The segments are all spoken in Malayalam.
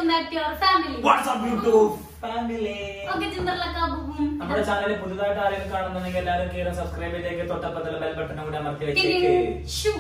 Welcome back to our family WhatsApp YouTube family okay ചിന്തർലക്കാബും നമ്മുടെ ചാനൽ പുതുതായിട്ട് ആരെങ്കിലും കാണുന്നുണ്ടെങ്കിൽ എല്ലാവരും കയറി സബ്സ്ക്രൈബ് ചെയ്തേക്ക് തൊട്ടപ്പത്തുള്ള ബെൽ ബട്ടൺ കൂടെ അമർത്തി വെച്ചേക്ക് ഷൂ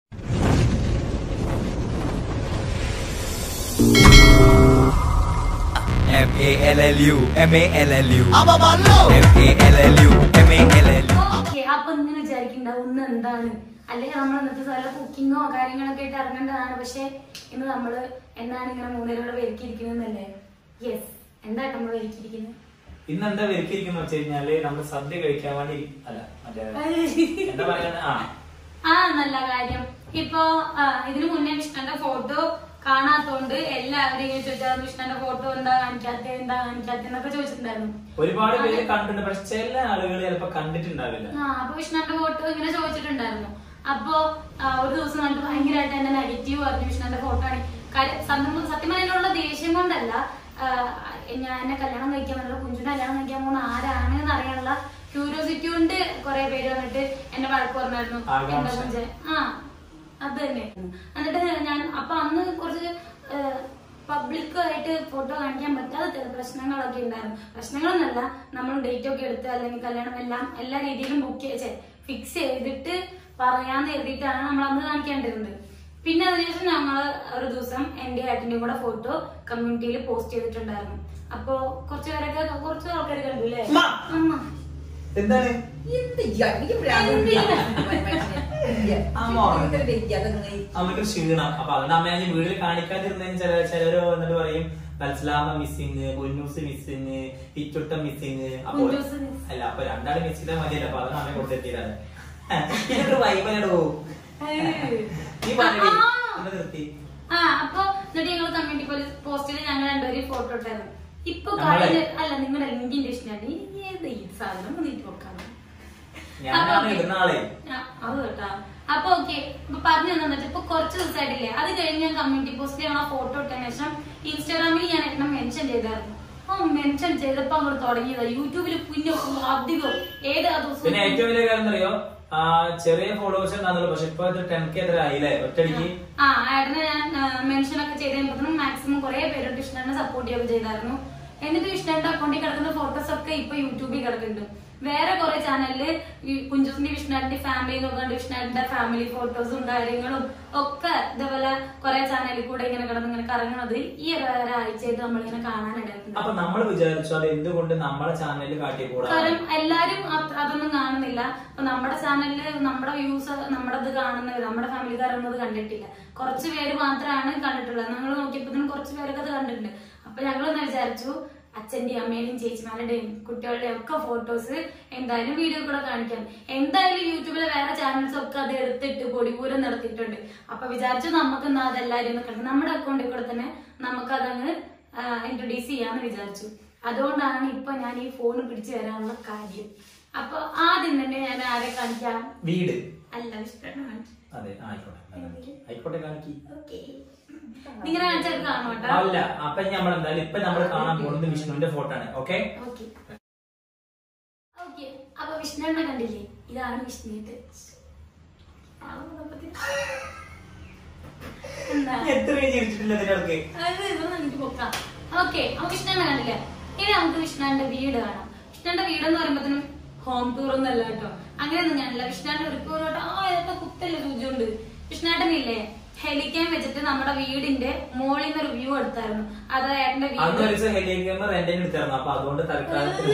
M A L L U M A L L U M A L L U M A L L U okay അപ്പൊ ഇങ്ങനെ വിചാരിക്കണ്ടാവും ഇന്ന് എന്താണ് അല്ലെങ്കിൽ നമ്മൾ ഇന്നത്തെ സ്ഥല കുക്കിങ്ങോ കാര്യങ്ങളൊക്കെ ആയിട്ട് ഇറങ്ങേണ്ടതാണ് പക്ഷെ ഇന്ന് നമ്മള് എന്താണ് ഇങ്ങനെ മൂന്നേരോടെ ഒരുക്കിയിരിക്കുന്നതല്ലേ യെസ് എന്താണ് നമ്മൾ ഒരുക്കിയിരിക്കുന്നത് ഇന്ന് എന്താ ഒരുക്കിയിരിക്കുന്ന വെച്ച് കഴിഞ്ഞാല് നമ്മൾ സദ്യ കഴിക്കാൻ വേണ്ടി അല്ല മറ്റേ എന്താ പറയുക ആ ആ നല്ല കാര്യം ഇപ്പൊ ആ, ഇതിനു മുന്നേ കൃഷ്ണന്റെ ഫോട്ടോ കാണാത്തോണ്ട് എല്ലാവരും ഇങ്ങനെ ചോദിച്ചാൽ കൃഷ്ണന്റെ ഫോട്ടോ എന്താ കാണിക്കാത്ത എന്താ കാണിക്കാത്ത എന്നൊക്കെ ചോദിച്ചിട്ടുണ്ടായിരുന്നു ഒരുപാട് പേര് കണ്ടിട്ടുണ്ട് പക്ഷെ ചില ആളുകൾ ചിലപ്പോ കണ്ടിട്ടുണ്ടാവില്ല ആ അപ്പൊ വിഷ്ണുന്റെ ഫോട്ടോ ഇങ്ങനെ ചോദിച്ചിട്ടുണ്ടായിരുന്നു അപ്പൊ ആ, ഒരു ദിവസം കണ്ടിട്ട് ഭയങ്കരമായിട്ട് എന്നെ നെഗറ്റീവ് പറഞ്ഞു വിഷ്ണുന്റെ ഫോട്ടോ ആണ് കാര്യം സത്യം സത്യം പറയാനുള്ള ദേഷ്യം കൊണ്ടല്ല ആ, ഞാൻ എന്നെ കല്യാണം കഴിക്കാൻ പറ്റില്ല കുഞ്ചുനെ കല്യാണം കഴിക്കാൻ പോകുന്ന ആരാണ് എന്ന് അറിയാനുള്ള ക്യൂരിയോസിറ്റി കൊണ്ട് കുറെ പേര് വന്നിട്ട് എന്നെ വഴക്ക് പറഞ്ഞായിരുന്നു ആകാംക്ഷ. എന്താ കുഞ്ചെ ആ അത് തന്നെ എന്നിട്ട് ഞാൻ അപ്പൊ അന്ന് കുറച്ച് പബ്ലിക് ആയിട്ട് ഫോട്ടോ കാണിക്കാൻ പറ്റാത്ത ചില പ്രശ്നങ്ങളൊക്കെ ഉണ്ടായിരുന്നു പ്രശ്നങ്ങളൊന്നല്ല നമ്മൾ ഡേറ്റ് ഒക്കെ എടുത്ത് അല്ലെങ്കിൽ കല്യാണം എല്ലാം എല്ലാ രീതിയിലും ബുക്ക് ചെയ്ത് ഫിക്സ് ചെയ്തിട്ട് പറയാന്ന് എഴുതിയിട്ടാണ് നമ്മൾ അന്ന് കാണിക്കേണ്ടിരുന്നത് പിന്നെ അതിനുശേഷം ഞങ്ങൾ ഒരു ദിവസം എന്റെ ഏട്ടന്റെ കൂടെ ഫോട്ടോ കമ്മ്യൂണിറ്റിയിൽ പോസ്റ്റ് ചെയ്തിട്ടുണ്ടായിരുന്നു അപ്പോ കുറച്ച് പേരൊക്കെ കുറച്ച് ആൾക്കാർ കണ്ടു അല്ലേ ഉമ്മ. അമ്മ എന്താണ് എന്ത് ചെയ്യാ? എനിക്ക് ഭ്രാന്ത് ഇല്ല. അമ്മോ. ഭയങ്കര വ്യത്യാസം നിങ്ങൾ ഈ അമ്മക്ക് ക്ഷീണം അപ്പൊ അതുകൊണ്ട് അമ്മ ഞാൻ വീട്ടിൽ കാണിക്കാതിരുന്നതിന് ചില ചിലര് വന്നിട്ട് പറയും തൽസലാമ മിസ്സിങ് പൊന്നൂസ് മിസ്സിങ് ഇച്ചുട്ട മിസ്സിങ് അപ്പൊ കുഞ്ചൂസ് miss. അല്ല അപ്പൊ രണ്ടാള് മിസ് ചെയ്താൽ മതിയല്ലോ അപ്പൊ അതാണ് അമ്മ കൊടുത്തെത്തിയതാണ് ഇതൊരു വൈബലടോ നീ പറഞ്ഞു ആ. നിർത്തി ആ അപ്പൊ എന്നിട്ട് ഞങ്ങൾ കമ്മ്യൂണിറ്റി പോസ്റ്റിൽ ഞങ്ങൾ രണ്ടുപേരും ഫോട്ടോ ഇട്ടായിരുന്നു ഇപ്പൊ നമ്മളെ? കഴിഞ്ഞ അല്ല നിങ്ങളുടെ ലിങ്കിന്റെ ഇഷ്ടമാണ് ഏത് ഈ സാധനം നീട്ടി വെക്കാൻ ഞാനാണ് ഇടുന്ന ആളെ അത് കേട്ടാ അപ്പൊ ഓക്കെ ഇപ്പൊ പറഞ്ഞു തന്നിട്ട് ഇപ്പൊ കുറച്ച് ദിവസമായിട്ടില്ലേ അത് കഴിഞ്ഞ് ഞാൻ കമ്മ്യൂണിറ്റി പോസ്റ്റിൽ ഞങ്ങൾ ഫോട്ടോ ഇട്ടതിന് ശേഷം ഇൻസ്റ്റാഗ്രാമിൽ ഞാൻ എന്നെ മെൻഷൻ ചെയ്തായിരുന്നു ആ മെൻഷൻ ചെയ്തപ്പോ അങ്ങോട്ട് തുടങ്ങിയതാ യൂട്യൂബിൽ പിന്നെ അധികം ഏത് ആ ദിവസം പിന്നെ ഏറ്റവും വലിയ കാര്യം അറിയോ ആ ചെറിയ ഫോളോവേഴ്സ് ഉണ്ടാകുന്നുള്ളൂ പക്ഷെ ഇപ്പൊ ഇത് ടെൻ കെ എത്ര ആയില്ലേ ഒറ്റടിക്ക് ആ ഏട്ടനെ ഞാൻ മെൻഷൻ ഒക്കെ ചെയ്ത് കഴിയുമ്പോഴത്തേനും മാക്സിമം കുറെ പേര് കൃഷ്ണനെ സപ്പോർട്ട് ചെയ്യുകയൊക്കെ ചെയ്തായിരുന്നു എന്നിട്ട് കൃഷ്ണന്റെ അക്കൗണ്ടിൽ കിടക്കുന്ന ഫോട്ടോസ് ഒക്കെ ഇപ്പൊ യൂട്യൂബിൽ കിടക്കുന്നുണ്ട് വേറെ കുറെ ചാനലില് ഈ കുഞ്ചുസിന്റെ വിഷ്ണുവിന്റെ ഫാമിലി നോക്കാണ്ട് വിഷ്ണുവിന്റെ ഫാമിലി ഫോട്ടോസും കാര്യങ്ങളും ഒക്കെ ഇതേപോലെ കുറെ ചാനലിൽ കൂടെ ഇങ്ങനെ കിടന്ന് ഇങ്ങനെ കറങ്ങണത് ഈ ഒരാഴ്ചയായിട്ട് നമ്മളിങ്ങനെ കാണാനിടയായിട്ടുണ്ട് അപ്പൊ നമ്മൾ വിചാരിച്ചു അത് എന്തുകൊണ്ട് നമ്മളെ ചാനലിൽ കാട്ടിക്കൂടാ കാരണം എല്ലാരും അത് അതൊന്നും കാണുന്നില്ല അപ്പൊ നമ്മുടെ ചാനലില് നമ്മുടെ വ്യൂസ് നമ്മുടെ ഇത് കാണുന്നവർ നമ്മുടെ ഫാമിലിക്കാരൊന്നും അത് കണ്ടിട്ടില്ല കുറച്ച് പേര് മാത്രമാണ് കണ്ടിട്ടുള്ളത് നമ്മൾ നോക്കിയപ്പോഴത്തേനും കുറച്ച് പേരൊക്കെ അത് കണ്ടിട്ടുണ്ട് അപ്പൊ ഞങ്ങളൊന്ന് വിചാരിച്ചു അച്ഛന്റെയും അമ്മയുടെയും ചേച്ചിമാരുടെയും കുട്ടികളുടെയും ഒക്കെ ഫോട്ടോസ് എന്തായാലും വീഡിയോ കൂടെ കാണിക്കാം എന്തായാലും യൂട്യൂബിലെ വേറെ ചാനൽസ് ഒക്കെ അത് എടുത്തിട്ട് പൊടിപൂരം നടത്തിയിട്ടുണ്ട് അപ്പൊ വിചാരിച്ചു നമുക്ക് എന്നാ അതെല്ലാരും ഒന്ന് കണ്ടു നമ്മുടെ അക്കൗണ്ടിൽ കൂടെ തന്നെ നമുക്ക് അതങ്ങ് ഇൻട്രൊഡ്യൂസ് ചെയ്യാന്ന് വിചാരിച്ചു അതുകൊണ്ടാണ് ഇപ്പൊ ഞാൻ ഈ ഫോൺ പിടിച്ചു വരാനുള്ള കാര്യം അപ്പൊ ആദ്യം തന്നെ ഞാൻ ആരെ കാണിക്കാം വീട് അല്ല ഇഷ്ടമാണ് കാണിച്ചു അതെ ആയിക്കോട്ടെ ആയിക്കോട്ടെ കാണിക്കി ഓക്കെ നിങ്ങനെ കാണിച്ചാൽ കാണും കേട്ടോ അല്ല അപ്പൊ നമ്മൾ എന്തായാലും ഇപ്പൊ നമ്മൾ കാണാൻ പോകുന്നത് വിഷ്ണുവിന്റെ ഫോട്ടോ ആണ് ഓക്കെ ഓക്കെ ഓക്കെ അപ്പൊ വിഷ്ണുണ്ണ കണ്ടില്ലേ ഇതാണ് വിഷ്ണുവിന്റെ എന്താ എത്ര ജീവിച്ചിട്ടില്ല ഇതിനൊക്കെ അത് ഇതൊന്നും എനിക്ക് പൊക്കാം ഓക്കെ അപ്പൊ കൃഷ്ണനെ കണ്ടില്ലേ ഇനി നമുക്ക് കൃഷ്ണന്റെ വീട് കാണാം കൃഷ്ണന്റെ വീട് എന്ന് പറയുമ്പോഴത്തേനും ഹോം ടൂർ ഒന്നും അല്ല കേട്ടോ അങ്ങനെയൊന്നും ഞാനില്ല കൃഷ്ണന്റെ ഒരു ടൂർ കേട്ടോ ആ ഏതൊക്കെ കുത്തല്ലേ രുചിയുണ്ട് കൃഷ്ണേട്ടനില്ലേ ഹെലിക്കാൻ വെച്ചിട്ട് നമ്മുടെ വീടിന്റെ മോളിൽ നിന്ന് ഒരു വ്യൂ എടുത്തായിരുന്നു അത് ഏട്ടന്റെ അന്ന് ഒരു വീട് ദിവസം ഹെലികോപ്റ്റർ റെന്റിന് എടുത്തായിരുന്നു അപ്പൊ അതുകൊണ്ട് തൽക്കാലത്തിൽ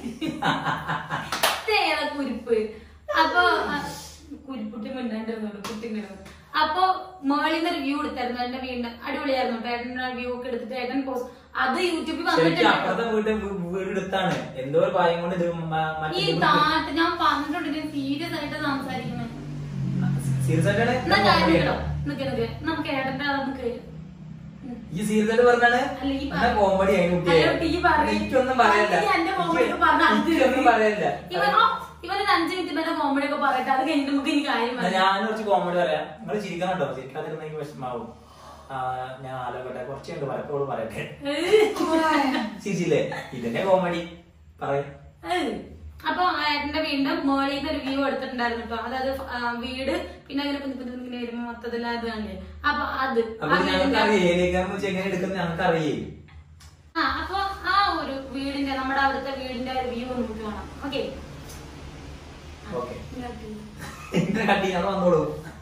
ഏതാ കുരിപ്പ് അപ്പൊ ആ, കുരിപ്പുട്ടി മിണ്ടാണ്ടിരുന്നുള്ളൂ കുട്ടി കിടന്നു അപ്പൊ മോളിൽ നിന്ന് ഒരു വ്യൂ എടുത്തായിരുന്നു എന്റെ വീടിന്റെ അടിപൊളിയായിരുന്നു കേട്ടോ ഏട്ടന്റെ വ്യൂ ഒക്കെ എടുത്തിട്ട് ഏട്ടൻ പോസ്റ്റ് അത് യൂട്യൂബിൽ ശരിക്കും വന്നിട്ടുണ്ട് അപ്പുറത്തെ വീട് വീട് എടുത്താണ് എന്തോ ഒരു ഭയം കൊണ്ട് ഇത് മ- മറ്റേ ഈ താട്ട് ഞാൻ പറഞ്ഞിട്ടുണ്ട് സീരിയസ് ആയിട്ട് സംസാരിക്കുന്നത് സീരിയസ് ആയിട്ടാണ് എന്നാ കാര്യം കേട്ടോ നിക്ക് നിക്ക് നമുക്ക് ഏട്ടന്റെ അത് നമുക്ക് ഈ സീരിയസ് ആയിട്ട് പറഞ്ഞാണ് അല്ല, ഈ പറ- എന്നാ കോമഡി ആയി കുട്ടിയെ അല്ല, കുട്ടി ഈ പറ- എനിക്കൊന്നും പറയല്ല നീ എന്റെ comedy ഒക്കെ പറഞ്ഞ അത് എനിക്കൊന്നും പറയല്ല ഇവൻ ആ, ഇവനൊരു അഞ്ചു മിനിറ്റ് വരെ കോമഡി ഒക്കെ പറയട്ടെ അത് കഴിഞ്ഞിട്ട് നമുക്ക് ഇനി കാര്യം എന്നാ പറയാം ഞാൻ കുറച്ച് കോമഡി പറയാം നിങ്ങൾ ചിരിക്കാൻ കേട്ടോ ചിരിക്കാതിരുന്ന എനിക്ക് വിഷമാവും ആ, ഞാൻ ആലോചിക്കട്ടെ കുറച്ച് കണ്ട് പലപ്പോഴും പറയട്ടെ ചിരിച്ചില്ലേ ഇതിന്റെ കോമഡി പറയും ഏയ്. അപ്പൊ ആ ഏട്ടന്റെ വീടിന്റെ മുകളിൽ നിന്ന് ഒരു വ്യൂ എടുത്തിട്ടുണ്ടായിരുന്നു കേട്ടോ അതായത് ആ, വീട് പിന്നെ അങ്ങനെ കുഞ്ഞു കുഞ്ഞു ഇങ്ങനെ വരുമ്പോ മൊത്തത്തിൽ അത് കണ്ടേ അപ്പൊ അത് അപ്പൊ ആ ഞങ്ങൾക്ക് വീടിന്റെ- അറിയേ ഏരിയക്കാരെന്ന് വെച്ചാൽ എങ്ങനെ എടുക്കുന്നത് ഞങ്ങൾക്ക് അറിയേ ആ അപ്പൊ ആ ഒരു വീടിന്റെ നമ്മുടെ അവിടുത്തെ വീടിന്റെ ഒരു വ്യൂ നമുക്ക് കാണാം ഓക്കെ ഓക്കെ ഇങ്ങനെ കട്ടി ഞങ്ങൾ വന്നോളൂ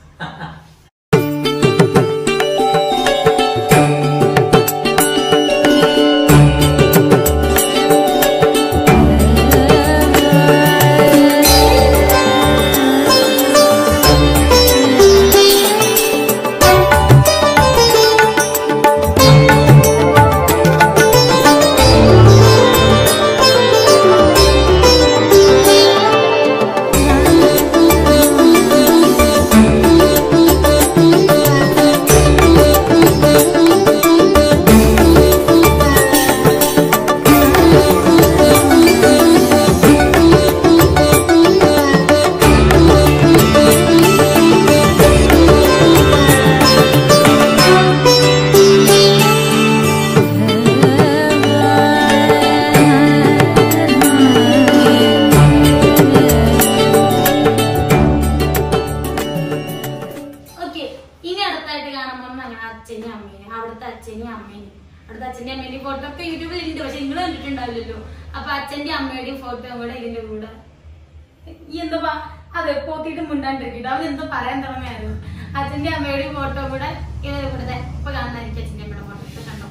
ഓക്കെ ഇനി അടുത്തായിട്ട് കാണാൻ പോകുന്ന ഞങ്ങളുടെ അച്ഛനും അമ്മേനെ അവിടുത്തെ അച്ഛനും അമ്മേനും അവിടുത്തെ അച്ഛന്റെ അമ്മേന്റെ ഫോട്ടോ ഒക്കെ യൂട്യൂബിൽ ഉണ്ട് പക്ഷെ നിങ്ങൾ കണ്ടിട്ടുണ്ടാവില്ലല്ലോ അപ്പൊ അച്ഛന്റെ അമ്മയുടെയും ഫോട്ടോ കൂടെ ഇതിന്റെ കൂടെ ഈ എന്താ പ- അതെ പോത്തിട്ട് മുണ്ടാണ്ടിരിക്കട്ടെ അവൻ എന്തോ പറയാൻ തുടങ്ങിയായിരുന്നു അച്ഛന്റെ അമ്മയുടെയും ഫോട്ടോ കൂടെ ഇതിന്റെ കൂടെ ദേ ഇപ്പൊ കാണുന്നതായിരിക്കും അച്ഛന്റെ അമ്മയുടെ ഫോട്ടോ ഇപ്പൊ കണ്ടോ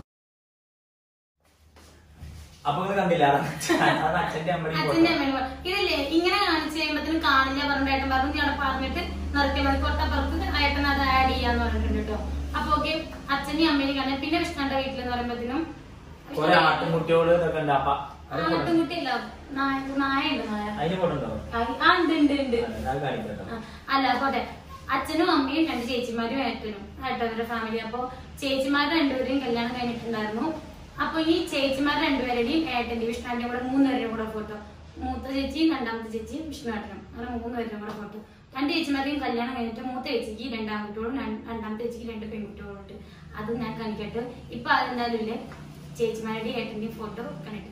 അപ്പൊ നിങ്ങൾ കണ്ടില്ല അതാണ് അച്ഛന്റെ അമ്മയുടെ അച്ഛന്റെ അമ്മയുടെ ഫോട്ടോ ഇതില്ലേ ഇങ്ങനെ കാണിച്ചു കഴിയുമ്പത്തിന് കാണില്ല പറഞ്ഞ ഏട്ടൻ പറഞ്ഞു ഞാൻ പറഞ്ഞിട്ട് നിർത്തി മതി തൊട്ടപ്പുറത്ത് ഏട്ടൻ അത് ആഡ് ചെയ്യാന്ന് പറഞ്ഞിട്ടുണ്ട് കേട്ടോ അപ്പൊ ഓക്കെ അച്ഛനെയും അമ്മേനെയും കാണാൻ പിന്നെ വിഷ്ണുന്റെ വീട്ടിലെന്ന് പറയുമ്പോഴത്തേനും കുറെ ആട്ടുമുട്ടിയോട് ഇതൊക്കെ ഉണ്ട് അപ്പ അത് photo- ആട്ടുംകുട്ടിയല്ല നായ നായുണ്ട് നായ അതിന് ഫോട്ടോ ഉണ്ടോ ആ ഉണ്ട് ഉണ്ട് ഉണ്ട് അത് കാണിക്കട്ടോ ആ, അല്ല പോട്ടെ അച്ഛനും അമ്മയും രണ്ട് ചേച്ചിമാരും ഏട്ടനും ഏട്ടവരുടെ ഫാമിലി അപ്പൊ ചേച്ചിമാർ രണ്ടുപേരെയും കല്യാണം കഴിഞ്ഞിട്ടുണ്ടായിരുന്നു അപ്പൊ ഈ ചേച്ചിമാർ രണ്ടുപേരുടെയും ഏട്ടന്റെ വിഷ്ണുവിന്റെയും കൂടെ മൂന്നുപേരുടെയും കൂടെ ഫോട്ടോ മൂത്ത ചേച്ചിയും രണ്ടാമത്തെ ചേച്ചിയും വിഷ്ണു ഏട്ടനും അങ്ങനെ മൂന്നുപേരുടെയും കൂടെ ഫോട്ടോ രണ്ട് ചേച്ചിമാരെയും കല്യാണം കഴിഞ്ഞിട്ട് മൂത്ത ചേച്ചിക്ക് രണ്ടാം കുട്ടികളും രണ്ട്- രണ്ടാമത്തെ ചേച്ചിക്ക് രണ്ട് പെൺകുട്ടികളും ഉണ്ട് അത് ഞാൻ കാണിക്കട്ടെ ഇപ്പൊ അതെന്തായാലും ഇല്ലേ ചേച്ചിമാരുടെയും ഏട്ടന്റെയും ഫോട്ടോ കണ്ടിട്ട്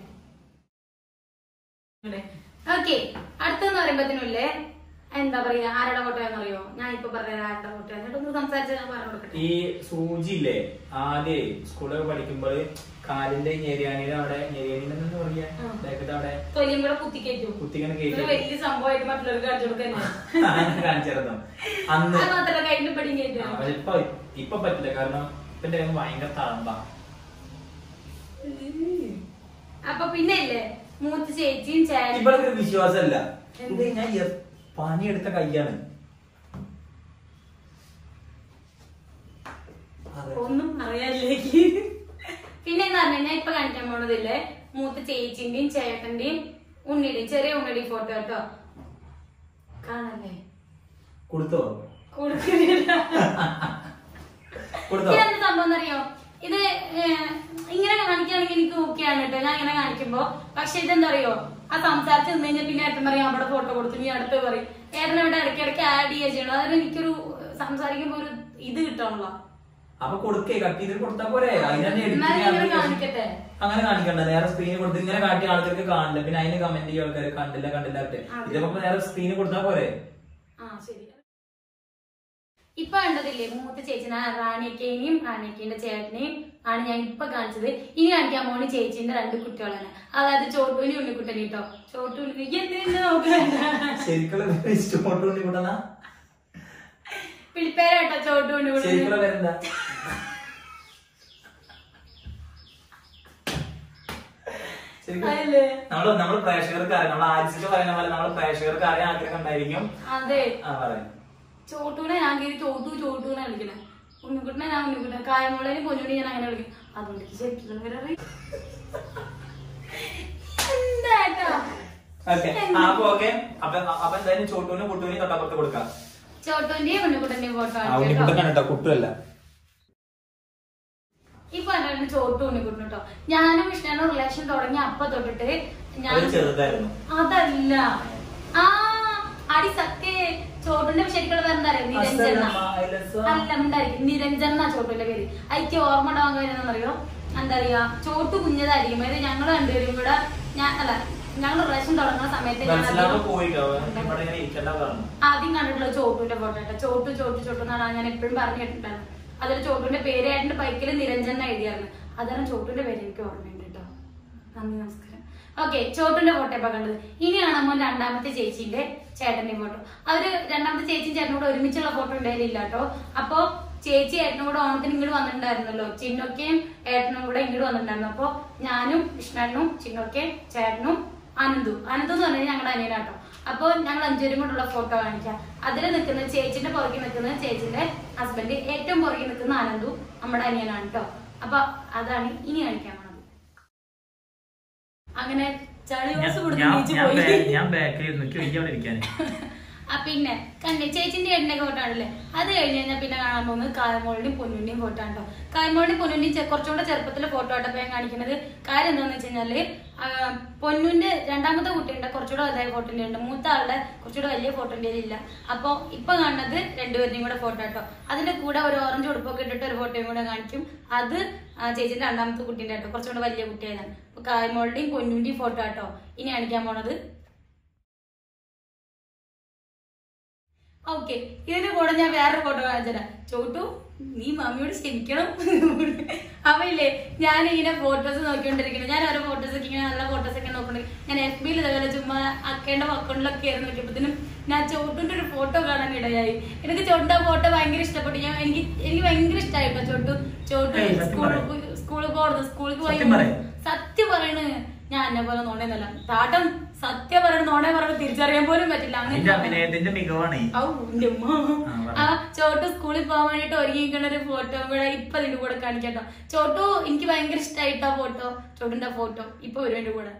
ഓക്കെ അടുത്തെന്ന് പറയുമ്പോഴത്തേനുമില്ലേ എന്താ പറയാ ആരുടെ ഫോട്ടോ എന്നറിയോ ഞാൻ ഇപ്പൊ പറഞ്ഞത് ആരുടെ ഫോട്ടോ എന്നിട്ട് ഒന്ന് സംസാരിച്ച് ഞാൻ പറഞ്ഞു കൊടുക്കട്ടെ ഈ സൂചി ഇല്ലേ ആദ്യേ സ്കൂളിലൊക്കെ പഠിക്കുമ്പോൾ കാലിന്റെ ഞെരിയാണിയുടെ അവിടെ ഞെരിയാണിന്ന് എന്താ പറയാ ആ. ബാക്കത്തെ അവിടെ തൊലിയും കൂടെ കുത്തിക്കയറ്റും കുത്തിങ്ങനെ ഒരു കയറ്റി വലിയ സംഭവമായിട്ട് മറ്റുള്ളവർക്ക് കാണിച്ചു കൊടുക്കാൻ കാണിച്ചിരുന്നു അന്ന് അത് മാത്രല്ല കയ്യിന്റെ പടിയും ആ, കയറ്റും പക്ഷെ ഇപ്പൊ ഇപ്പൊ പറ്റില്ല കാരണം ഇപ്പൊ എന്റെ കയ്യിൽ ഭയങ്കര തഴമ്പാ അപ്പൊ പിന്നെ ഇല്ലേ മൂത്ത ചേച്ചിയും ചേട്ടനും ഇവൾക്ക് ഒരു വിശ്വാസമല്ല എന്ത്? ഇത് ഞാൻ എ- പണിയെടുത്ത കയ്യാണ് അതെ. ഒന്നും അറിയാനില്ലേക്ക് പിന്നെ എന്ന് പറഞ്ഞാൽ ഞാൻ ഇപ്പൊ കാണിക്കാൻ പോണതില്ലേ മൂത്ത ചേച്ചിന്റെയും ചേട്ടന്റെയും ഉണ്ണിയുടെയും ചെറിയ ഉണ്ണിയുടെയും ഫോട്ടോ കേട്ടോ കാണല്ലേ കൊടുത്തോ കൊടുക്കുന്നില്ല കൊടുത്തോ ഇതെന്ത് സംഭവം എന്നറിയോ ഇത് ഏഹ്, ഇങ്ങനെ കാണിക്കുകയാണെങ്കിൽ എനിക്ക് ഓക്കെയാണ് കേട്ടോ ഞാൻ ഇങ്ങനെ കാണിക്കുമ്പോ പക്ഷെ ഇതെന്താ അറിയോ ആ സംസാരിച്ച് നിന്ന് കഴിഞ്ഞാൽ പിന്നെ ഏട്ടൻ പറയും അവിടെ ഫോട്ടോ കൊടുത്തു നീ അടുത്ത് പറയും ഏട്ടൻ ഇവിടെ ഇടയ്ക്ക് ഇടയ്ക്ക് ആഡ് ചെയ്യുക ചെയ്യണം അതായത് എനിക്കൊരു സംസാരിക്കുമ്പോ ഒരു ഇത് കിട്ടണല്ലോ അപ്പൊ കൊടുക്കേ കട്ട് ചെയ്ത് കൊടുത്താ പോരെ അതിനെ എന്നാലും ഇങ്ങനെ കാണിക്കട്ടെ അങ്ങനെ കാണിക്കണ്ട നേരെ സ്ക്രീനിൽ കൊടുത്ത് ഇങ്ങനെ കാട്ടിയ ആൾക്കാർക്ക് കാണില്ല പിന്നെ അതിന് കമന്റ് ചെയ്യുക ആൾക്കാർ കണ്ടില്ല കണ്ടില്ല ഒക്കെ അതെ. ഇത് നമുക്ക് നേരെ സ്ക്രീനിൽ കൊടുത്താ പോരെ ആ ശരി ഇപ്പൊ കണ്ടതില്ലേ മൂത്ത ചേച്ചിനെ റാണിയക്കേനെയും റാണിയക്കേന്റെ ചേട്ടനെയും ആണ് ഞാൻ ഇപ്പൊ കാണിച്ചത് ഇനി കാണിക്കാൻ പോണി ചേച്ചിന്റെ രണ്ട് കുട്ടികളാണ് അതായത് ചോട്ടൂനി ഉണ്ണിക്കുട്ടൻ കേട്ടോ ചോട്ടൂനി എന്തിനു നോക്കണ്ട ശരിക്കുള്ള ഇഷ്ടപ്പെട്ടു കൂട്ടുന്ന പിളിപ്പേരാട്ടോ ചോട്ടു ഉണ്ണിക്കുട്ടൻ ശരിക്കുള്ള പേരെന്താ ശരിക്കും അതല്ലേ നമ്മള് നമ്മള് പ്രേക്ഷകർക്ക് അറിയാം നമ്മൾ ആരിച്ചിട്ട് പറയുന്ന പോലെ നമ്മള് പ്രേക്ഷകർക്ക് അറിയാൻ ആഗ്രഹം ഉണ്ടായിരിക്കും അതെ ആ പറയാം ചോട്ടൂനെ ഞാൻ കയറി ചോട്ടു ചോട്ടൂനെ വിളിക്കണേ ഉണ്ണിക്കുട്ടനെ ഞാൻ ഉണ്ണിക്കുട്ടൻ കായമുള്ളതിനും പൊന്നുകൂടി ഞാൻ അങ്ങനെ വിളിക്കും അതുകൊണ്ട് എനിക്ക് ശരിക്കും പേര് അറിയാം. എന്താട്ടോ ഓക്കെ ആ അപ്പൊ ഓക്കെ അപ്പൊ അപ്പൊ എന്തായാലും ചോട്ടൂനും കുട്ടൂനും തൊട്ടപ്പുറത്ത് കൊടുക്കാം ചോട്ടൂന്റെയും ഉണ്ണിക്കുട്ടന്റെയും ഫോട്ടോ ആ ആണ് കേട്ടോ ഉണ്ണിക്കുട്ടൻ കേട്ടോ കുട്ടുമല്ല ഇപ്പൊ എന്താണ് ചോട്ടു ഉണ്ണിക്കുട്ടൻ കേട്ടോ ഞാനും വിഷ്ണുവിന്റെ റിലേഷൻ തുടങ്ങി അപ്പൊ തൊട്ടിട്ട് ഞാൻ അവര് ചെറുതായിരുന്നു അതല്ല ആ അടി സത്യ ചോട്ടുന്റെ ശരിക്കുള്ള പേര് എന്താ അറിയോ നിരഞ്ജന അസലമ്മ, അയലസ. അല്ല ഉണ്ടായിരിക്കും നിരഞ്ജൻ എന്നാ ചോട്ടുന്റെ പേര് അതിക്ക് ഓർമ്മ ഉണ്ടാവാൻ കാര്യം അറിയോ എന്താ പറയാ ചോട്ടു കുഞ്ഞതായിരിക്കും അതായത് ഞങ്ങൾ രണ്ടുപേരും കൂടെ ഞാൻ അല്ല ഞങ്ങൾ റേഷൻ തുടങ്ങുന്ന സമയത്ത് ഞാൻ മനസ്സിലാവുമ്പോ അധികം- പോയിട്ടോ ഇവിടെ ഇങ്ങനെ ഇരിക്കേണ്ട പറഞ്ഞു ആദ്യം കണ്ടിട്ടുള്ള ചോട്ടുവിന്റെ ഫോട്ടോ കേട്ടോ ചോട്ടു ചോട്ടു ചോട്ടു എന്നാണ് ഞാൻ എപ്പോഴും പറഞ്ഞു കേട്ടിട്ടുണ്ടായിരുന്നു അതിൽ ചോട്ടുവിന്റെ പേര് ഏട്ടന്റെ ബൈക്കിൽ നിരഞ്ജൻ എന്ന് എഴുതിയായിരുന്നു അതാണ് ചോട്ടുവിന്റെ പേര് എനിക്ക് ഓർമ്മയുണ്ട് കേട്ടോ നന്ദി നമസ്കാരം ഓക്കെ ചോട്ടുവിന്റെ ഫോട്ടോ ഇപ്പൊ കണ്ടത് ഇനി കാണുമ്പോൾ രണ്ടാമത്തെ ചേച്ചിന്റെ ചേട്ടന്റെ ഫോട്ടോ അവര് രണ്ടാമത്തെ ചേച്ചിയും ചേട്ടനും കൂടെ ഒരുമിച്ചുള്ള ഫോട്ടോ ഉണ്ടായില്ല കേട്ടോ അപ്പൊ ചേച്ചി ഏട്ടനും കൂടെ ഓണത്തിന് ഇങ്ങോട്ട് വന്നിട്ടുണ്ടായിരുന്നല്ലോ ചിന്നൊക്കെയും ഏട്ടനും കൂടെ ഇങ്ങോട്ട് വന്നിട്ടുണ്ടായിരുന്നു അപ്പൊ ഞാനും കൃഷ്ണനും ചിന്നൊക്കെ ചേട്ടനും അനന്തു അനന്തു എന്ന് പറഞ്ഞാൽ ഞങ്ങളുടെ അനിയനാട്ടോ അപ്പൊ ഞങ്ങൾ അഞ്ചുപേരും കൂടെയുള്ള ഫോട്ടോ കാണിക്കാം അതിൽ നിൽക്കുന്ന ചേച്ചിന്റെ പുറകിൽ നിൽക്കുന്ന ചേച്ചിന്റെ ഹസ്ബൻഡ് ഏറ്റവും പുറകിൽ നിൽക്കുന്ന അനന്തു നമ്മുടെ അനിയനാണ് കേട്ടോ അപ്പൊ അതാണ് ഇനി കാണിക്കാൻ പോണത് അങ്ങനെ ചളി ഞാൻ- വാസ് കൊടുത്ത് ഞാൻ- നീച്ചു ഞാൻ പോയി ബാ- ഞാൻ ബാക്കിൽ ഇരുന്നു എനിക്ക് വയ്യ അവിടെ ഇരിക്കാന് ആ പിന്നെ കണ്ടേ ചേച്ചിന്റെ ഏട്ടന്റെ ഫോട്ടോ ആണല്ലേ അത് കഴിഞ്ഞ് കഴിഞ്ഞാൽ പിന്നെ കാണാൻ പോകുന്നത് കായമോളിന്റെയും പൊന്നുന്റെയും ഫോട്ടോ ആണ് കേട്ടോ കായമോളിന്റെയും പൊന്നുന്റെയും ചെ- കുറച്ചുകൂടെ ചെറുപ്പത്തിലെ ഫോട്ടോ ആട്ടോ ഞാൻ കാണിക്കുന്നത് കാര്യം എന്താണെന്ന് വെച്ച് കഴിഞ്ഞാല് ആ, പൊന്നുന്റെ രണ്ടാമത്തെ കുട്ടിയുണ്ട് കുറച്ചുകൂടെ വലുതായ ഫോട്ടോന്റെ ഉണ്ട് മൂത്ത ആളുടെ കുറച്ചുകൂടെ വലിയ ഫോട്ടോന്റെ ഇല്ല അപ്പൊ ഇപ്പൊ കാണുന്നത് രണ്ടുപേരുടെയും കൂടെ ഫോട്ടോ കേട്ടോ അതിന്റെ കൂടെ ഒരു ഓറഞ്ച് ഉടുപ്പൊക്കെ ഇട്ടിട്ട് ഒരു ഫോട്ടോയും കൂടെ കാണിക്കും അത് ആ, ചേച്ചിന്റെ രണ്ടാമത്തെ കുട്ടീന്റെ കേട്ടോ കുറച്ചുകൂടെ വലിയ കുട്ടിയായതാണ് അപ്പൊ കായമോളുടെയും പൊന്നുന്റെയും ഫോട്ടോ കേട്ടോ ഇനി കാണിക്കാൻ പോണത് ഓക്കെ ഇതിന്റെ കൂടെ ഞാൻ വേറൊരു ഫോട്ടോ കാണിച്ചുതരാം ചോട്ടു നീ മമ്മിയോട് ക്ഷമിക്കണം അപ്പൊ ഇല്ലേ ഞാൻ ഇങ്ങനെ ഫോട്ടോസ് നോക്കിക്കൊണ്ടിരിക്കുന്നത് ഞാൻ ഓരോ ഫോട്ടോസ് ഒക്കെ ഇങ്ങനെ നല്ല ഫോട്ടോസ് ഒക്കെ നോക്കണെങ്കിൽ ഞാൻ എഫ് ബിയിൽ ഇതേപോലെ ചുമ്മാ അക്കേണ്ട അക്കൗണ്ടിലൊക്കെ ആയിരുന്നു നോക്കിയപ്പോഴത്തേനും ഞാൻ ചോട്ടുന്റെ ഒരു ഫോട്ടോ കാണാൻ ഇടയായി എനിക്ക് ചോട്ടിന്റെ ഫോട്ടോ ഭയങ്കര ഇഷ്ടപ്പെട്ടു ഞാൻ എനിക്ക് എനിക്ക് ഭയങ്കര ഇഷ്ടമായിട്ടോ ചോട്ടു ചോട്ടു ഏയ്, സത്യം സ്കൂളിൽ പറ. പോയി സ്കൂളിൽ പോകുന്നത് സ്കൂളിൽ പോയി സത്യം പറ. സത്യം പറയണ് ഞാൻ എന്നെ പോലെ നോണേന്നല്ല താട്ടം സത്യം പറയണ നോണേ പറഞ്ഞ് തിരിച്ചറിയാൻ പോലും പറ്റില്ല അതിന്റെ അങ്ങനെ അഭിനയത്തിന്റെ മികവാണ് ഔ, എന്റെ ഉമ്മ. ആ, പറ. ആ ചോട്ടു സ്കൂളിൽ പോകാൻ വേണ്ടിട്ട് ഒരുങ്ങിക്കുന്ന ഒരു ഫോട്ടോ കൂടെ ഇപ്പൊ ഇതിന്റെ കൂടെ കാണിക്കാട്ടോ ചോട്ടു എനിക്ക് ഭയങ്കര ഇഷ്ടമായിട്ടോ ഫോട്ടോ ചോട്ടുന്റെ ഫോട്ടോ ഇപ്പൊ വരും എന്റെ കൂടെ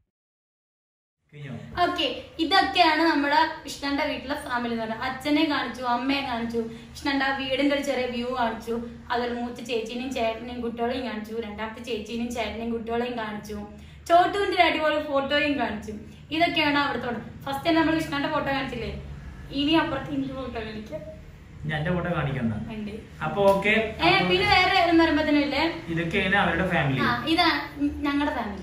കഴിഞ്ഞോ? ഓക്കെ ഇതൊക്കെയാണ് നമ്മുടെ കൃഷ്ണന്റെ വീട്ടിലെ ഫാമിലി എന്ന് പറയുന്നത് അച്ഛനെ കാണിച്ചു അമ്മയെ കാണിച്ചു കൃഷ്ണന്റെ ആ വീടിന്റെ ഒരു ചെറിയ വ്യൂ കാണിച്ചു അതിൽ മൂത്ത ചേച്ചീനെയും ചേട്ടനെയും കുട്ടികളെയും കാണിച്ചു രണ്ടാമത്തെ ചേച്ചീനെയും ചേട്ടനെയും കുട്ടികളെയും കാണിച്ചു ചോട്ടുവിന്റെ ഒരു അടിപൊളി ഫോട്ടോയും കാണിച്ചു ഇതൊക്കെയാണ് അവിടുത്തെ ഫസ്റ്റ് തന്നെ നമ്മൾ കൃഷ്ണന്റെ ഫോട്ടോ കാണിച്ചില്ലേ ഇനി അപ്പുറത്ത് എനിക്ക് ഫോട്ടോ കാണിക്കാം ഞാൻ എന്റെ ഫോട്ടോ കാണിക്കണ്ട ഉണ്ട് അപ്പൊ ഓക്കെ ഏ പിന്നെ വേറെ എന്ന് പറയുമ്പോഴത്തേനില്ലേ ഇതൊക്കെയാണ് അവരുടെ ഫാമിലി ആ ഇതാ ഞങ്ങളുടെ ഫാമിലി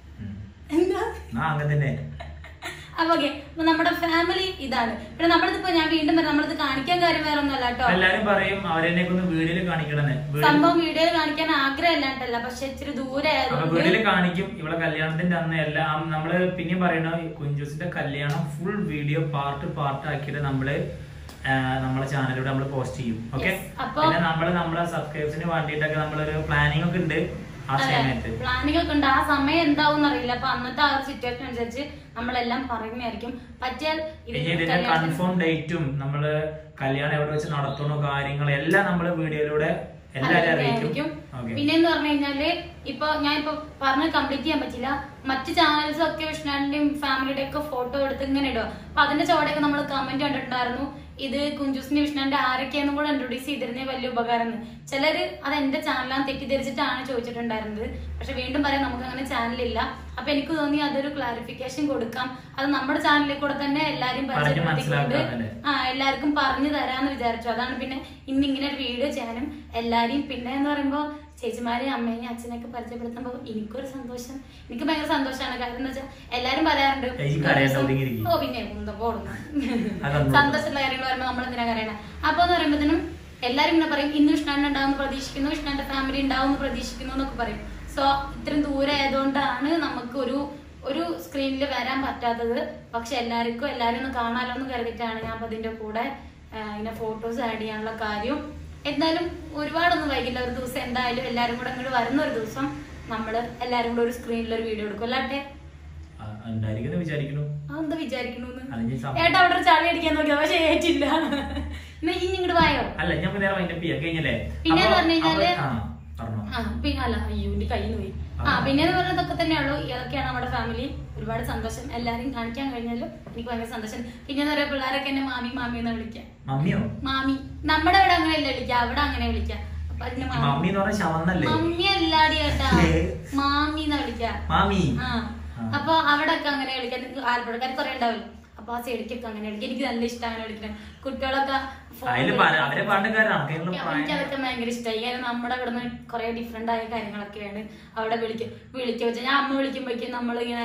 എന്താ ആ അങ്ങനെ തന്നെ അപ്പൊ ഓക്കെ നമ്മുടെ ഫാമിലി ഇതാണ് പിന്നെ നമ്മളിതിപ്പോ ഞാൻ വീണ്ടും പറയാം നമ്മളിത് കാണിക്കാൻ കാര്യം വേറെ ഒന്നുമല്ല കേട്ടോ എല്ലാരും പറയും അവരെന്നെ ഒന്ന് വീഡിയോയിൽ കാണിക്കണമെന്ന് വീഡിയോ സംഭവം വീഡിയോയിൽ കാണിക്കാൻ ആഗ്രഹമില്ലാണ്ടല്ല പക്ഷെ ഇച്ചിരി ദൂരെ അപ്പൊ ആയതുകൊണ്ട് വീട്ടില് കാണിക്കും ഇവിടെ കല്യാണത്തിന്റെ അന്ന് എല്ലാം നമ്മള് പിന്നെയും പറയണ ഈ കുഞ്ചൂസിന്റെ കല്യാണം ഫുൾ വീഡിയോ പാർട്ട് പാർട്ട് ആക്കിയിട്ട് നമ്മള് ആ, നമ്മളെ ചാനലിലൂടെ നമ്മൾ പോസ്റ്റ് ചെയ്യും ഓക്കെ Yes. അപ്പൊ- പിന്നെ നമ്മള് നമ്മളെ സബ്സ്ക്രൈബേഴ്സിന് വേണ്ടിയിട്ടൊക്കെ നമ്മളൊരു പ്ലാനിങ് ഒക്കെ ഉണ്ട് ആ സമയത്ത് പ്ലാനിങ് ഒക്കെ ഉണ്ട് ആ സമയം എന്താവും അറിയില്ല അപ്പൊ അന്നത്തെ ആ ഒരു സിറ്റുവേഷൻ അനുസരിച്ച് നമ്മളെല്ലാം പറയുന്നതായിരിക്കും പറ്റിയാൽ ഇത് ഇനി ഇതിന്റെ കല്യാണത്തിന് കൺഫേം ഡേറ്റും നമ്മള് കല്യാണം എവിടെ വെച്ച് നടത്തണോ കാര്യങ്ങൾ എല്ലാം നമ്മള് വീഡിയോയിലൂടെ എല്ലാരും അറിയിക്കും അറിയിക്കും. ഓക്കെ പിന്നെന്ന് പറഞ്ഞു കഴിഞ്ഞാല് ഇപ്പൊ ഞാൻ ഇപ്പൊ പറഞ്ഞ് കംപ്ലീറ്റ് ചെയ്യാൻ പറ്റില്ല മറ്റ് ചാനൽസ് ഒക്കെ വിഷ്ണുവിന്റെയും ഫാമിലിയുടെ ഒക്കെ ഫോട്ടോ എടുത്ത് ഇങ്ങനെ ഇടുക അപ്പൊ അതിന്റെ ചോടൊക്കെ നമ്മൾ കമന്റ് കണ്ടിട്ടുണ്ടായിരുന്നു ഇത് കുഞ്ചുസിന്റെ വിഷ്ണുവിന്റെ ആരൊക്കെയാണെന്നും കൂടെ ഇൻട്രൊഡ്യൂസ് ചെയ്തിരുന്നേ വലിയ ഉപകാരം ചിലര് അത് എന്റെ ചാനലാന്ന് തെറ്റിദ്ധരിച്ചിട്ടാണ് ചോദിച്ചിട്ടുണ്ടായിരുന്നത് പക്ഷെ വീണ്ടും പറയാം നമുക്ക് അങ്ങനെ ചാനലില്ല അപ്പൊ എനിക്ക് തോന്നി അതൊരു ക്ലാരിഫിക്കേഷൻ കൊടുക്കാം അത് നമ്മുടെ ചാനലിൽ കൂടെ തന്നെ എല്ലാരും പറഞ്ഞ് പരിചയപ്പെടുത്തിക്കൊണ്ട് മനസ്സിലാക്കാനല്ലേ? ആ എല്ലാവർക്കും പറഞ്ഞു തരാന്ന് വിചാരിച്ചു അതാണ് പിന്നെ ഇന്ന് ഇങ്ങനെ ഒരു വീഡിയോ ചെയ്യാനും എല്ലാരെയും പിന്നെ എന്ന് പറയുമ്പോ ചേച്ചിമാരെയും അമ്മേനെയും അച്ഛനെയൊക്കെ പരിചയപ്പെടുത്തുമ്പോ എനിക്കൊരു സന്തോഷം എനിക്ക് ഭയങ്കര സന്തോഷമാണ് കാരണം എന്താ വെച്ചാൽ എല്ലാരും പറയാറുണ്ട് ചേച്ചി കരയണ്ട, ഒതുങ്ങിയിരിക്ക്. ഓ പിന്നെ എന്താ പോടുന്നു അതൊന്നും സന്തോഷമുള്ള കാര്യങ്ങൾ പറയുമ്പോ നമ്മൾ എന്തിനാ കരയണേ അപ്പൊ എന്ന് പറയുമ്പോഴത്തേനും എല്ലാരും ഇങ്ങനെ പറയും ഇന്ന് കൃഷ്ണൻ ഉണ്ടാവും പ്രതീക്ഷിക്കുന്നു കൃഷ്ണന്റെ ഫാമിലി ഉണ്ടാവും പ്രതീക്ഷിക്കുന്നു എന്നൊക്കെ പറയും സോ ഇത്രയും ദൂരെ ആയതുകൊണ്ടാണ് നമുക്ക് ഒരു ഒരു സ്ക്രീനിൽ വരാൻ പറ്റാത്തത് പക്ഷെ എല്ലാവർക്കും എല്ലാരും ഒന്ന് കാണാലോ എന്ന് കരുതിയിട്ടാണ് ഞാൻ അപ്പൊ അതിന്റെ കൂടെ ആ, ഇങ്ങനെ ഫോട്ടോസ് ആഡ് ചെയ്യാനുള്ള കാര്യം എന്തായാലും ഒരുപാടൊന്നും വൈകില്ല ഒരു ദിവസം എന്തായാലും എല്ലാരും കൂടെ അങ്ങോട്ട് വരുന്ന ഒരു ദിവസം നമ്മള് എല്ലാരും കൂടെ ഒരു സ്ക്രീനിൽ ഒരു വീഡിയോ എടുക്കും അല്ലാട്ടെ ഉണ്ടായിരിക്കുന്നു വിചാരിക്കുന്നു അതെന്താ വിചാരിക്കണൂന്ന് അത് ഞാൻ സം- ഏട്ടാ അവിടെ ഒരു ചളി അടിക്കാൻ നോക്കിയ പക്ഷെ ഏറ്റില്ല എന്നാ ഇനി ഇങ്ങോട്ട് വായോ അല്ല ഞാൻ നേരെ വൈൻഡ് അപ്പ് ചെയ്യാം കഴിഞ്ഞല്ലേ പിന്നെ അപ്പൊ- പറഞ്ഞു കഴിഞ്ഞാല് അപ്പൊ- ആ, പറഞ്ഞോ ആ പിന്നെ അല്ല അയ്യോ എന്റെ കയ്യിൽ നിന്ന് പോയി ആ പിന്നെ എന്ന് പറഞ്ഞതൊക്കെ തന്നെയുള്ളൂ ഇതൊക്കെയാണ് നമ്മുടെ ഫാമിലി ഒരുപാട് സന്തോഷം എല്ലാരെയും കാണിക്കാൻ കഴിഞ്ഞാലും എനിക്ക് ഭയങ്കര സന്തോഷം പിന്നെ എന്ന് പറയാ പിള്ളേരൊക്കെ എന്നെ മാമി മാമി എന്ന് വിളിക്കാം മമ്മിയോ മാമി നമ്മുടെ ഇവിടെ അങ്ങനെയല്ല വിളിക്കാം അവിടെ അങ്ങനെ വിളിക്കാം അപ്പൊ അതിനെ ഈ മാമി മമ്മി എന്ന് പറഞ്ഞ ശവന്നല്ലേ മമ്മി അല്ലാടി കേട്ടാ ഏ? മാമി എന്നാ വിളിക്കാം മാമി ആ അപ്പൊ അവിടെ ഒക്കെ അങ്ങനെ വിളിക്കാൻ ആലപ്പുഴക്കാർ കുറെ ഉണ്ടാവില്ല അപ്പൊ ആ സൈഡിക്കൊക്കെ അങ്ങനെ വിളിക്കാം എനിക്ക് നല്ല ഇഷ്ടമാണ് വിളിക്കുന്നത് കുട്ടികളൊക്കെ phone അതില് വിളിക്കും. പല- അവരെ പാട്ടുകാരാണ് കേരളം എനിക്ക് എനിക്ക് അതൊക്കെ ഭയങ്കര ഇഷ്ടമായി കാരണം നമ്മുടെ ഇവിടെ നിന്ന് കുറെ ഡിഫറെന്റ് ആയ കാര്യങ്ങളൊക്കെയാണ് അവിടെ വിളിക്കുക വിളിക്കുക വെച്ചാൽ ഞാൻ അമ്മ വിളിക്കുമ്പോഴേക്കും നമ്മളിങ്ങനെ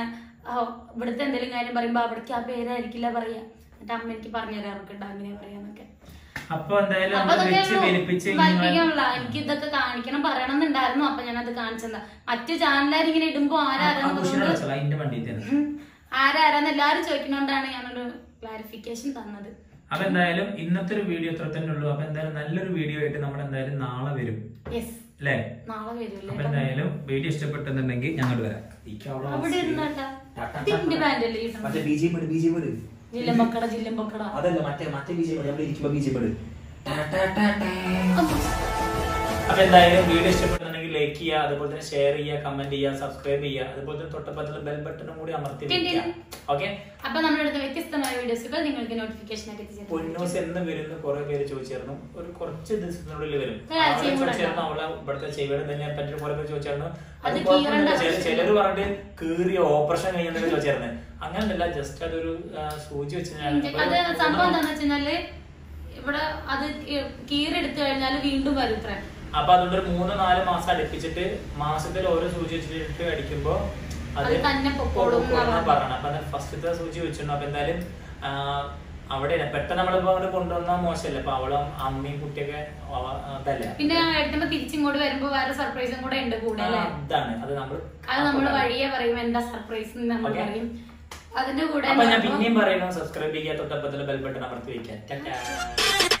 ആ, ഇവിടുത്തെ എന്തെങ്കിലും കാര്യം പറയുമ്പോ അവിടേക്ക് ആ പേരായിരിക്കില്ല പറയാ എന്നിട്ട് അമ്മ എനിക്ക് പറഞ്ഞു തരാം നമുക്കുണ്ട് അങ്ങനെ പറയാന്നൊക്കെ അപ്പൊ എന്തായാലും അപ്പൊ നമ്മൾ അതൊക്കെ വെച്ച് വലിപ്പിച്ച് വലിപ്പിക്കാനുള്ള എനിക്ക് ഇതൊക്കെ കാണിക്കണം പറയണം എന്നുണ്ടായിരുന്നു അപ്പൊ ഞാനത് കാണിച്ചതാ മറ്റു ചാനലുകാർ ഇങ്ങനെ ഇടുമ്പോ ആരാരാന്നുള്ളത് അതിന്റെ വണ്ടിയിൽ തന്നെ ഉം. ആരാരാന്ന് എല്ലാരും ചോദിക്കുന്നോണ്ടാണ് ഞാനൊരു ക്ലാരിഫിക്കേഷൻ തന്നത് അപ്പൊ എന്തായാലും ഇന്നത്തെ ഒരു വീഡിയോ ഇത്ര തന്നെ ഉള്ളൂ അപ്പൊ എന്തായാലും നല്ലൊരു വീഡിയോ ആയിട്ട് നമ്മൾ എന്തായാലും നാളെ വരും യെസ് അല്ലേ നാളെ അപ്പൊ വരൂല്ലേ എന്തായാലും വീഡിയോ ഇഷ്ടപ്പെട്ടെന്നുണ്ടെങ്കിൽ ഞങ്ങൾ വരാം ഇക്ക് അവിടെ അവിടെ ഇരുന്നോട്ടാ ഇതിന്റെ ബാൻഡ് അല്ലേ മറ്റേ കിട്ടുന്നത് B J P B J P ജില്ലം പൊക്കട ജില്ലം പൊക്കട അതല്ല മറ്റേ മറ്റേ ബി ജെ പി അവിടെ ഇരിക്കുമ്പോ ബി ജെ പി അപ്പൊ എന്തായാലും വീഡിയോ ഇഷ്ടപ്പെടുന്നുണ്ടെങ്കിൽ ലൈക്ക് ചെയ്യുക അതുപോലെ തന്നെ ഷെയർ ചെയ്യുക കമന്റ് ചെയ്യുക സബ്സ്ക്രൈബ് ചെയ്യുക അതുപോലെ തന്നെ തൊട്ടപ്പത്തുള്ള ബെൽ ബട്ടണും കൂടി അമർത്തി വെക്കുക ഓക്കെ അപ്പൊ നമ്മളെടുത്ത വ്യത്യസ്തമായ വീഡിയോസുകൾ നിങ്ങൾക്ക് നോട്ടിഫിക്കേഷൻ ആയിട്ട് എത്തിച്ചേരും പൊന്നൂസ് എന്ന് വരുന്ന കുറെ പേര് ചോദിച്ചായിരുന്നു ഒരു കുറച്ച് ദിവസത്തിനുള്ളിൽ വരും ഒരാഴ്ചയും അവളെ കൂടെ ചോദിച്ചായിരുന്നു അവളെ ഇവിടുത്തെ ചെവിയുടെ തന്നെ പറ്റി കുറെ പേര് ചോദിച്ചായിരുന്നു അത് അത് കീറേണ്ട കുഴപ്പമൊന്നുമില്ല. ചില- ആവശ്യമില്ല. ചിലര് പറഞ്ഞിട്ട് കീറിയ ഓപ്പറേഷൻ കഴിയുന്നൊക്കെ ചോദിച്ചായിരുന്നു അങ്ങനല്ല ജസ്റ്റ് അതൊരു ആ, സൂചി വെച്ച് ഞാൻ അത് സംഭവം എന്താന്ന് വെച്ചാല് ഇവിടെ അത് കീറെടുത്തു കഴിഞ്ഞാൽ വീണ്ടും വരും ഇത്ര അപ്പൊ അതുകൊണ്ട് ഒരു മൂന്ന് നാല് മാസം അടുപ്പിച്ചിട്ട് മാസത്തിൽ ഓരോ സൂചി വെച്ചിട്ട് അടിക്കുമ്പോ അത് തന്നെ പൊക്കോളും എന്നാ പൊക്കോളും പറഞ്ഞത്. പറയണം അപ്പൊ ഫസ്റ്റത്തെ സൂചി വെച്ചിട്ടുണ്ട് അപ്പൊ എന്തായാലും ആ, അവിടെ പെട്ടെന്ന് നമ്മളിപ്പോ അവിടെ കൊണ്ടുവന്ന മോശമല്ല അപ്പൊ അവളും അമ്മയും കുട്ടിയൊക്കെ അവ- അതല്ലേ പിന്നെ ഞങ്ങൾ എടുക്കുമ്പോ തിരിച്ചിങ്ങോട്ട് വരുമ്പോ വേറെ സർപ്രൈസും കൂടെ ഉണ്ട് കൂടെ ആ, അല്ലേ അതാണ് അത് നമ്മൾ അത് നമ്മൾ വഴിയെ പറയും എന്താ സർപ്രൈസ് നമ്മൾ Okay. പറയും അതിന്റെ കൂടെ അപ്പൊ ഞാൻ എന്താ പിന്നെയും പറയുന്നു സബ്സ്ക്രൈബ് ചെയ്യുക തൊട്ടപ്പത്തിൽ ബെൽ ബട്ടൺ അമർത്തി വെക്കാം